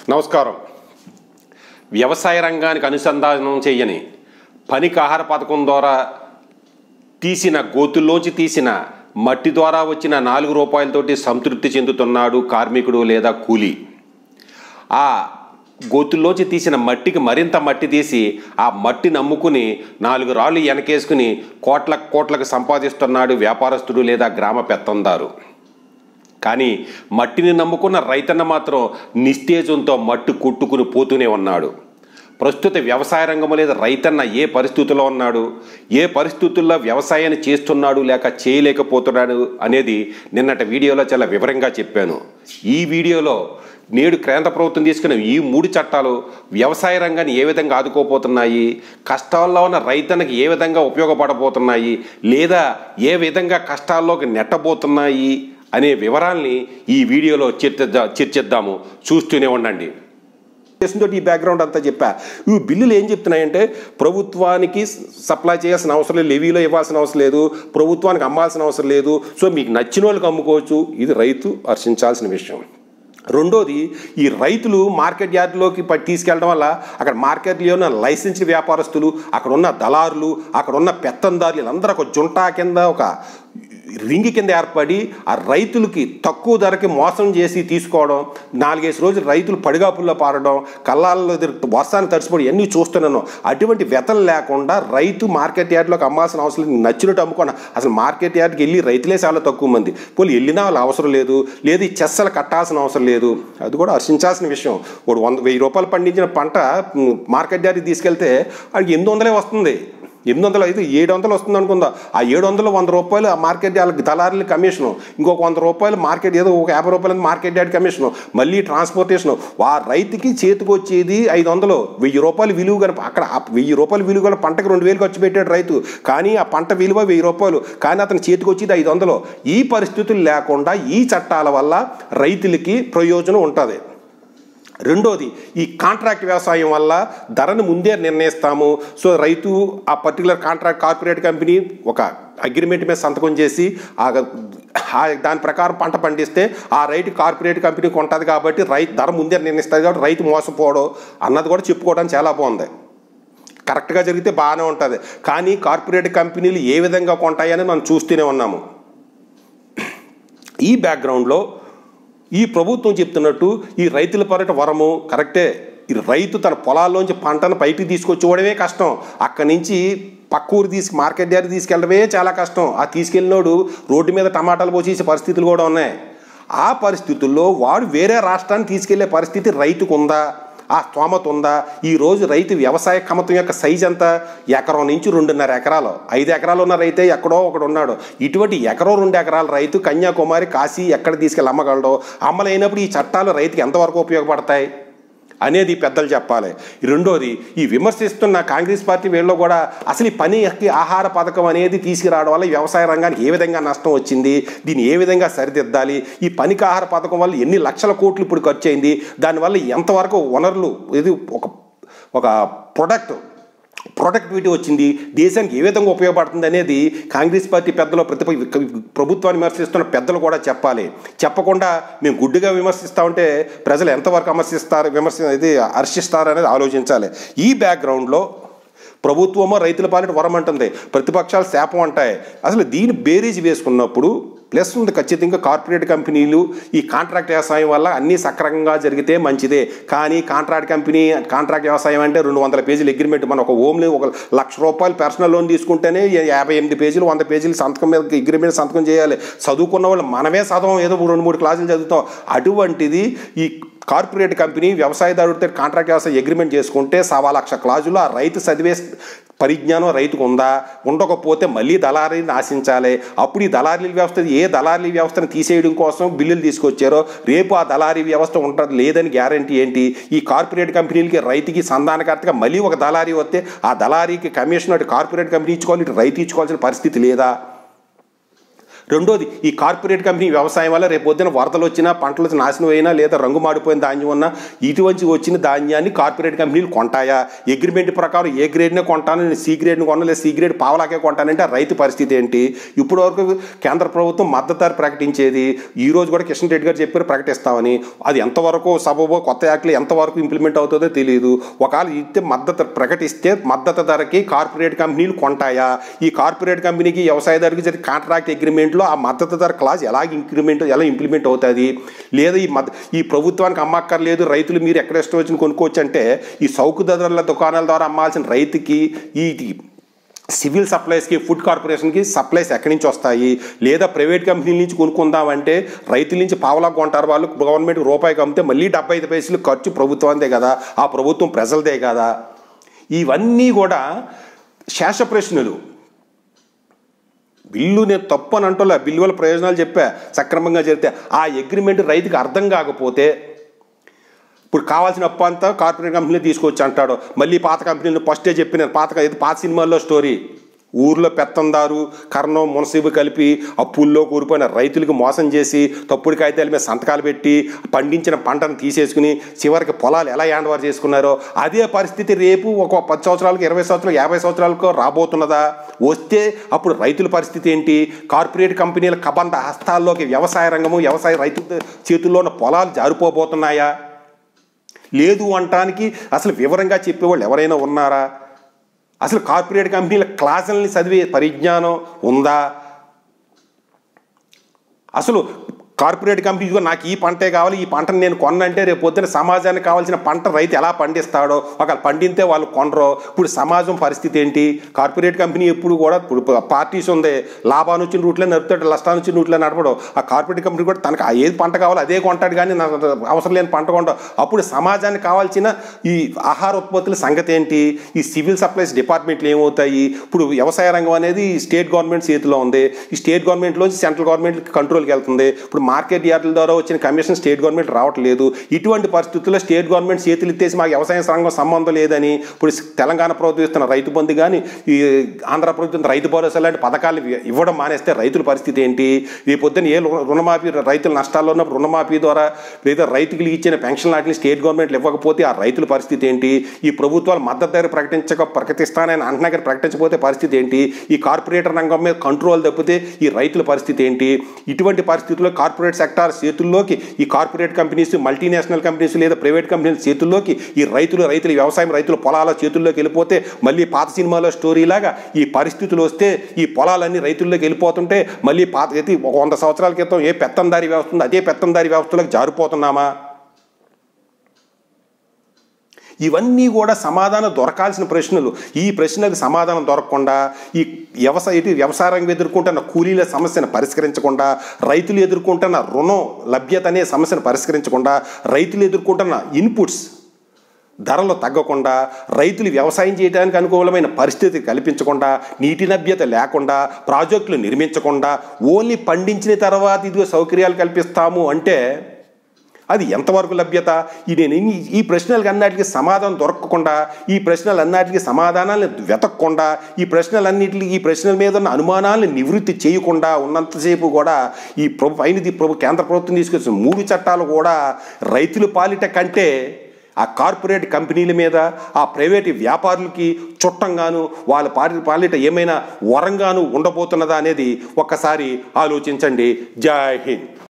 నమస్కారం వ్యవసాయ రంగానికి అనుసంధానం చేయని పనికి ఆహార పథకం ద్వారా తీసిన గోతుల్లోంచి తీసిన మట్టి ద్వారా వచ్చిన నాలుగు రూపాయలతోటి సంతృప్తి చెందుతున్నాడు కార్మికుడు లేదా కూలీ ఆ గోతుల్లోంచి తీసిన మట్టికి మరింత మట్టి తీసి ఆ మట్టి నమ్ముకుని నాలుగు రాళ్ళు వెనకేసుకుని కోట్ల కోట్లకు సంపాదిస్తున్నాడు వ్యాపారస్తుడు లేదా గ్రామ పెత్తందారు కానీ మట్టిని నమ్ముకున్న రైతన్న మాత్రం నిస్తేజంతో మట్టి కొట్టుకుని పోతూనే ఉన్నాడు ప్రస్తుత వ్యవసాయ రంగం లేదా రైతన్న ఏ పరిస్థితుల్లో ఉన్నాడు ఏ పరిస్థితుల్లో వ్యవసాయాన్ని చేస్తున్నాడు లేక చేయలేకపోతున్నాడు అనేది నిన్నటి వీడియోలో చాలా వివరంగా చెప్పాను ఈ వీడియోలో నేడు కేంద్ర ప్రభుత్వం తీసుకున్న ఈ మూడు చట్టాలు వ్యవసాయ రంగాన్ని ఏ విధంగా ఆదుకోపోతున్నాయి కష్టాల్లో ఉన్న రైతన్నకి ఏ విధంగా ఉపయోగపడబోతున్నాయి లేదా ఏ విధంగా కష్టాల్లోకి నెట్టబోతున్నాయి అనే వివరాల్ని ఈ వీడియోలో చర్చిద్దా చర్చిద్దాము చూస్తూనే ఉండండి చేసిందో ఈ బ్యాక్గ్రౌండ్ అంతా చెప్పా ఈ బిల్లులు ఏం చెప్తున్నాయంటే ప్రభుత్వానికి సప్లై చేయాల్సిన అవసరం లేదు లెవీలో ఇవ్వాల్సిన అవసరం లేదు ప్రభుత్వానికి అమ్మాల్సిన అవసరం లేదు సో మీకు నచ్చిన వాళ్ళకి అమ్ముకోవచ్చు ఇది రైతు హర్షించాల్సిన విషయం రెండోది ఈ రైతులు మార్కెట్ యార్డ్లోకి ప- తీసుకెళ్ళడం వల్ల అక్కడ మార్కెట్లో ఉన్న లైసెన్స్డ్ వ్యాపారస్తులు అక్కడ ఉన్న దళారులు అక్కడ ఉన్న పెత్తందారులు వీళ్ళందరూ ఒక జుంటా కింద ఒక రింగి కింద ఏర్పడి ఆ రైతులకి తక్కువ ధరకి మోసం చేసి తీసుకోవడం నాలుగైదు రోజులు రైతులు పడిగాపుల్లో పారడం కళ్ళాల్లో ఎదురు వర్షానికి తడిసిపోవడం ఇవన్నీ చూస్తున్నాను అటువంటి వెతలు లేకుండా రైతు మార్కెట్ యార్డ్లోకి అమ్మాల్సిన అవసరం లేదు నచ్చినట్టు అమ్ముకోండి అసలు మార్కెట్ యార్డ్కి వెళ్ళి రైతులే చాలా తక్కువ మంది పోనీ వెళ్ళినా వాళ్ళు అవసరం లేదు లేదు ఈ చెස්සలు కట్టాల్సిన అవసరం లేదు అది కూడా హర్షించాల్సిన విషయం ఇప్పుడు వంద వెయ్యి రూపాయలు పండించిన పంట ఉమ్, మార్కెట్ యార్డ్కి తీసుకెళ్తే అది ఎనిమిది వందలే వస్తుంది ఎనిమిది వందలు అయితే ఏడు వందలు వస్తుంది అనుకుందా ఆ ఏడు వందలు వంద రూపాయలు ఆ మార్కెట్ వాళ్ళకి దళారుల కమిషను ఇంకొక వంద రూపాయలు మార్కెట్ ఏదో ఒక యాభై రూపాయలు మార్కెట్ యార్డ్ కమిషను మళ్ళీ ట్రాన్స్పోర్టేషను ఆ రైతుకి చేతికి వచ్చేది ఐదు వందలు వెయ్యి రూపాయలు విలువ కనుక అక్కడ ఆ వెయ్యి రూపాయలు విలువ గల పంటకి రెండు వేలు ఖర్చు పెట్టాడు రైతు కానీ ఆ పంట విలువ వెయ్యి రూపాయలు కానీ అతని చేతికి వచ్చేది ఐదు వందలు ఈ పరిస్థితులు లేకుండా ఈ చట్టాల వల్ల రైతులకి ప్రయోజనం ఉంటుంది రెండోది ఈ కాంట్రాక్ట్ వ్యవసాయం వల్ల ధరను ముందే నిర్ణయిస్తాము సో రైతు ఆ పర్టికులర్ కాంట్రాక్ట్ కార్పొరేట్ కంపెనీ ఒక అగ్రిమెంట్ మీద సంతకం చేసి ఆ ఆ దాని ప్రకారం పంట పండిస్తే ఆ రైతు కార్పొరేట్ కంపెనీ కొంటుంది కాబట్టి రైతు ధర ముందే నిర్ణయిస్తుంది కాబట్టి రైతు మోసపోవడం అన్నది కూడా చెప్పుకోవడానికి చాలా బాగుంది కరెక్ట్గా జరిగితే బాగానే ఉంటుంది కానీ కార్పొరేట్ కంపెనీలు ఏ విధంగా కొంటాయని మనం చూస్తూనే ఉన్నాము ఈ బ్యాక్గ్రౌండ్లో ఈ ప్రభుత్వం చెప్తున్నట్టు ఈ రైతుల పరట వరము కరెక్టే ఈ రైతు తన పొలాల్లోంచి పంటను బయటికి తీసుకొచ్చుకోవడమే కష్టం అక్కడి నుంచి పక్క ఊరు తీసుకు మార్కెట్ యార్డ్ తీసుకెళ్ళడమే చాలా కష్టం ఆ తీసుకెళ్ళినోడు రోడ్డు మీద టమాటాలు పోసేసే పరిస్థితులు కూడా ఉన్నాయి ఆ పరిస్థితుల్లో వాడు వేరే రాష్ట్రాన్ని తీసుకెళ్లే పరిస్థితి రైతుకు ఉందా ఆ స్తోమత ఉందా ఈ రోజు రైతు వ్యవసాయ కమతం యొక్క సైజ్ ఎంత ఎకరం నుంచి రెండున్నర ఎకరాలు ఐదు ఎకరాలు ఉన్న రైతే ఎక్కడో ఒకడు ఉన్నాడు ఇటువంటి ఎకరం రెండు ఎకరాల రైతు కన్యాకుమారి కాశీ ఎక్కడ తీసుకెళ్ళి అమ్మగలడో అమ్మలేనప్పుడు ఈ చట్టాలు రైతుకి ఎంతవరకు ఉపయోగపడతాయి అనేది పెద్దలు చెప్పాలి రెండోది ఈ విమర్శిస్తున్న కాంగ్రెస్ పార్టీ వీళ్ళు కూడా అసలు ఈ పని హక్కి ఆహార పథకం అనేది తీసుకురావడం వల్ల ఈ వ్యవసాయ రంగానికి ఏ విధంగా నష్టం వచ్చింది దీన్ని ఏ విధంగా సరిదిద్దాలి ఈ పనికి ఆహార పథకం వల్ల ఎన్ని లక్షల కోట్లు ఇప్పుడు ఖర్చు అయింది దానివల్ల ఎంతవరకు వనరులు ఇది ఒక ఒక ప్రొడక్ట్ ప్రొడక్టివిటీ వచ్చింది దేశానికి ఏ విధంగా ఉపయోగపడుతుంది అనేది కాంగ్రెస్ పార్టీ పెద్దలు ప్రతి ప్రభుత్వాన్ని విమర్శిస్తున్న పెద్దలు కూడా చెప్పాలి చెప్పకుండా మేము గుడ్డిగా విమర్శిస్తా ఉంటే ప్రజలు ఎంతవరకు విమర్శిస్తారు విమర్శ ఇది హర్షిస్తారు అనేది ఆలోచించాలి ఈ బ్యాక్గ్రౌండ్లో ప్రభుత్వమో రైతుల పాలిట వరం అంటుంది ప్రతిపక్షాలు శాపం అంటాయి అసలు దీని బేరీజ్ వేసుకున్నప్పుడు ప్లస్ ఉంది ఖచ్చితంగా కార్పొరేట్ కంపెనీలు ఈ కాంట్రాక్ట్ వ్యవసాయం వల్ల అన్నీ సక్రమంగా జరిగితే మంచిదే కానీ కాంట్రాక్ట్ కంపెనీ కాంట్రాక్ట్ వ్యవసాయం అంటే రెండు వందల పేజీలు అగ్రిమెంట్ మనం ఒక ఓమ్లీ ఒక లక్ష రూపాయలు పర్సనల్ లోన్ తీసుకుంటేనే యాభై ఎనిమిది పేజీలు వంద పేజీలు సంతకం మీద అగ్రిమెంట్ సంతకం చేయాలి చదువుకున్న వాళ్ళు మనమే చదవం ఏదో రెండు మూడు క్లాసులు చదువుతాం అటువంటిది ఈ కార్పొరేట్ కంపెనీ వ్యవసాయదారుడితో కాంట్రాక్ట్ వ్యవసాయ అగ్రిమెంట్ చేసుకుంటే సవా లక్ష క్లాజులు ఆ రైతు చదివే పరిజ్ఞానం రైతుకు ఉందా ఉండకపోతే మళ్ళీ దళారీని ఆశించాలి అప్పుడు ఈ దళారీ వ్యవస్థ ఏ దళారీ వ్యవస్థను తీసేయడం కోసం బిల్లులు తీసుకొచ్చారో రేపు ఆ దళారీ వ్యవస్థ ఉంటుంది లేదని గ్యారంటీ ఏంటి ఈ కార్పొరేట్ కంపెనీలకి రైతుకి సంధానకర్తగా మళ్ళీ ఒక దళారీ వస్తే ఆ దళారీకి కమిషన్ అటు కార్పొరేట్ కంపెనీ ఇచ్చుకోవాలి ఇటు రైతు ఇచ్చుకోవాల్సిన పరిస్థితి లేదా రెండోది ఈ కార్పొరేట్ కంపెనీ వ్యవసాయం వల్ల రేపు పొద్దున వరదలు వచ్చినా పంటలు నాశనం అయినా లేదా రంగు మాడిపోయిన ధాన్యం ఉన్నా ఇటువంటి వచ్చిన ధాన్యాన్ని కార్పొరేట్ కంపెనీలు కొంటాయా అగ్రిమెంట్ ప్రకారం ఏ గ్రేడ్నే కొంటాను నేను సి గ్రేడ్ని కొన్నా లేదా సి గ్రేడ్ పావలాకే కొంటానంటే ఆ రైతు పరిస్థితి ఏంటి ఇప్పుడు వరకు కేంద్ర ప్రభుత్వం మద్దతు ధర ప్రకటించేది ఈ రోజు కూడా కిషన్ రెడ్డి గారు చెప్పారు ప్రకటిస్తామని అది ఎంతవరకు సబబో కొత్త యాక్ట్లు ఎంతవరకు ఇంప్లిమెంట్ అవుతుందో తెలియదు ఒకవేళ ఇస్తే మద్దతు ప్రకటిస్తే మద్దతు ధరకి కార్పొరేట్ కంపెనీలు కొంటాయా ఈ కార్పొరేట్ కంపెనీకి వ్యవసాయదారుకి జరిగే కాంట్రాక్ట్ అగ్రిమెంట్లో ఆ మద్దతు ధర క్లాజ్ ఎలా ఇంక్రిమెంట్ ఎలా ఇంప్లిమెంట్ అవుతుంది లేదా ఈ మద్ ఈ ప్రభుత్వానికి అమ్మక్కర్లేదు రైతులు మీరు ఎక్కడ ఇష్టం వచ్చిన కొనుక్కోవచ్చు అంటే ఈ సౌకు ధరల దుకాణాల ద్వారా అమ్మాల్సిన రైతుకి ఈ సివిల్ సప్లైస్కి ఫుడ్ కార్పొరేషన్కి సప్లైస్ ఎక్కడి నుంచి వస్తాయి లేదా ప్రైవేట్ కంపెనీల నుంచి కొనుక్కుందామంటే రైతుల నుంచి పావలా కొంటారు వాళ్ళు గవర్నమెంట్ రూపాయికి అమ్మితే మళ్ళీ డెబ్బై ఐదు పైసలు ఖర్చు ప్రభుత్వందే కదా ఆ ప్రభుత్వం ప్రజలదే కదా ఇవన్నీ కూడా శేష ప్రశ్నలు బిల్లు నేను తప్పు అని అంటోలే బిల్లు వల్ల ప్రయోజనాలు చెప్పా సక్రమంగా చెప్తే ఆ అగ్రిమెంట్ రైతుకి అర్థం కాకపోతే ఇప్పుడు కావాల్సిన అప్పు అంతా కార్పొరేట్ కంపెనీలు తీసుకొచ్చి అంటాడు మళ్ళీ పాత కంపెనీలు ఫస్టే చెప్పిన పాత ఇది పాత సినిమాల్లో స్టోరీ ఊర్లో పెత్తందారు కర్ణం మునసీబు కలిపి అప్పుల్లో కూరిపోయిన రైతులకు మోసం చేసి తప్పుడు కాగితాల మీద సంతకాలు పెట్టి పండించిన పంటను తీసేసుకుని చివరికి పొలాలు ఎలా హ్యాండ్ చేసుకున్నారో అదే పరిస్థితి రేపు ఒక పది సంవత్సరాలకు ఇరవై సంవత్సరాలు యాభై సంవత్సరాలకు రాబోతున్నదా వస్తే అప్పుడు రైతుల పరిస్థితి ఏంటి కార్పొరేట్ కంపెనీల కబంధ హస్తాల్లోకి వ్యవసాయ రంగము వ్యవసాయ రైతు చేతుల్లో ఉన్న పొలాలు జారిపోబోతున్నాయా లేదు అనటానికి అసలు వివరంగా చెప్పేవాళ్ళు ఎవరైనా ఉన్నారా అసలు కార్పొరేట్ కంపెనీల క్లాసుల్ని చదివే పరిజ్ఞానం ఉందా అసలు కార్పొరేట్ కంపెనీ ఇదిగో నాకు ఈ పంటే కావాలి ఈ పంటను నేను కొన్నంటే రేపు పొద్దున సమాజానికి కావాల్సిన పంట రైతు ఎలా పండిస్తాడో ఒకవేళ పండితే వాళ్ళు కొనరో ఇప్పుడు సమాజం పరిస్థితి ఏంటి కార్పొరేట్ కంపెనీ ఎప్పుడు కూడా ఇప్పుడు పార్టీస్ ఉంది లాభాన్ని వచ్చిన రూట్లో నడుపుతాడు నష్టాన్ని వచ్చిన రూట్లో నడపడు ఆ కార్పొరేట్ కంపెనీ కూడా తనకు ఆ ఏది పంట కావాలో అదే కొంటాడు కానీ నాకు అవసరం లేని పంట కొంటాడు అప్పుడు సమాజానికి కావాల్సిన ఈ ఆహార ఉత్పత్తుల సంగతి ఏంటి ఈ సివిల్ సప్లైస్ డిపార్ట్మెంట్లు ఏమవుతాయి ఇప్పుడు వ్యవసాయ రంగం అనేది స్టేట్ గవర్నమెంట్ చేతిలో ఉంది ఈ స్టేట్ గవర్నమెంట్లోంచి సెంట్రల్ గవర్నమెంట్ కంట్రోల్కి వెళ్తుంది ఇప్పుడు మార్కెట్ యార్డుల ద్వారా వచ్చిన కమిషన్ స్టేట్ గవర్నమెంట్ రావట్లేదు ఇటువంటి పరిస్థితుల్లో స్టేట్ గవర్నమెంట్ చేతులు ఎత్తేసి మాకు వ్యవసాయ రంగం సంబంధం లేదని ఇప్పుడు తెలంగాణ ప్రభుత్వం ఇస్తున్న రైతు బంధు కానీ ఈ ఆంధ్ర ప్రభుత్వం రైతు భరోసా లాంటి పథకాలు ఇవ్వడం మానేస్తే రైతుల పరిస్థితి ఏంటి ఈ పొద్దున్న ఏ రు- రుణమాఫీ రైతులు నష్టాల్లో ఉన్నప్పుడు రుణమాఫీ ద్వారా లేదా రైతులకు ఇచ్చిన పెన్షన్ వాటిని స్టేట్ గవర్నమెంట్లు ఇవ్వకపోతే ఆ రైతుల పరిస్థితి ఏంటి ఈ ప్రభుత్వాలు మద్దతు ధర ప్రకటించక ప్రకటిస్తానని అంటున్నా కానీ ప్రకటించకపోతే పరిస్థితి ఏంటి ఈ కార్పొరేటర్ రంగం మీద కంట్రోల్ తప్పితే ఈ రైతుల పరిస్థితి ఏంటి ఇటువంటి పరిస్థితుల్లో కార్పొరేట్ సెక్టార్ చేతుల్లోకి ఈ కార్పొరేట్ కంపెనీస్ మల్టీనేషనల్ కంపెనీస్ లేదా ప్రైవేట్ కంపెనీల చేతుల్లోకి ఈ రైతులు రైతుల వ్యవసాయం రైతుల పొలాల చేతుల్లోకి వెళ్ళిపోతే మళ్ళీ పాత సినిమాలో స్టోరీ లాగా ఈ పరిస్థితులు వస్తే ఈ పొలాలన్నీ రైతుల్లోకి వెళ్ళిపోతుంటే మళ్ళీ పాత అయితే ఒక వంద సంవత్సరాల క్రితం ఏ పెత్తందారి వ్యవస్థ ఉందో అదే పెత్తందారి వ్యవస్థలోకి జారిపోతున్నామా ఇవన్నీ కూడా సమాధానం దొరకాల్సిన ప్రశ్నలు ఈ ప్రశ్నలకు సమాధానం దొరకకుండా ఈ వ్యవసాయ ఇటు వ్యవసాయ రంగం ఎదుర్కొంటున్న కూలీల సమస్యను పరిష్కరించకుండా రైతులు ఎదుర్కొంటున్న రుణం లభ్యత అనే సమస్యను పరిష్కరించకుండా రైతులు ఎదుర్కొంటున్న ఇన్పుట్స్ ధరలు తగ్గకుండా రైతులు వ్యవసాయం చేయడానికి అనుకూలమైన పరిస్థితి కల్పించకుండా నీటి లభ్యత లేకుండా ప్రాజెక్టులు నిర్మించకుండా ఓన్లీ పండించిన తర్వాత ఇదిగో సౌకర్యాలు కల్పిస్తాము అంటే అది ఎంతవరకు లభ్యత ఈ నేను ఇన్ని- ఈ ప్రశ్నలకు అన్నిటికీ సమాధానం దొరకకుండా ఈ ప్రశ్నలు అన్నిటికీ సమాధానాలను వెతకకుండా ఈ ప్రశ్నలన్నిటికీ ఈ ప్రశ్నల మీద ఉన్న అనుమానాలను నివృత్తి చేయకుండా ఉన్నంతసేపు కూడా ఈ ప్రభు పైన ఈ ప్రభు కేంద్ర ప్రభుత్వం తీసుకొచ్చిన మూడు చట్టాలు కూడా రైతుల పాలిట కంటే ఆ కార్పొరేట్ కంపెనీల మీద ఆ ప్రైవేట్ వ్యాపారులకి చుట్టంగాను వాళ్ళ పాలి పాలిట ఏమైనా వరంగాను ఉండబోతున్నదా అనేది ఒక్కసారి ఆలోచించండి జై హింద్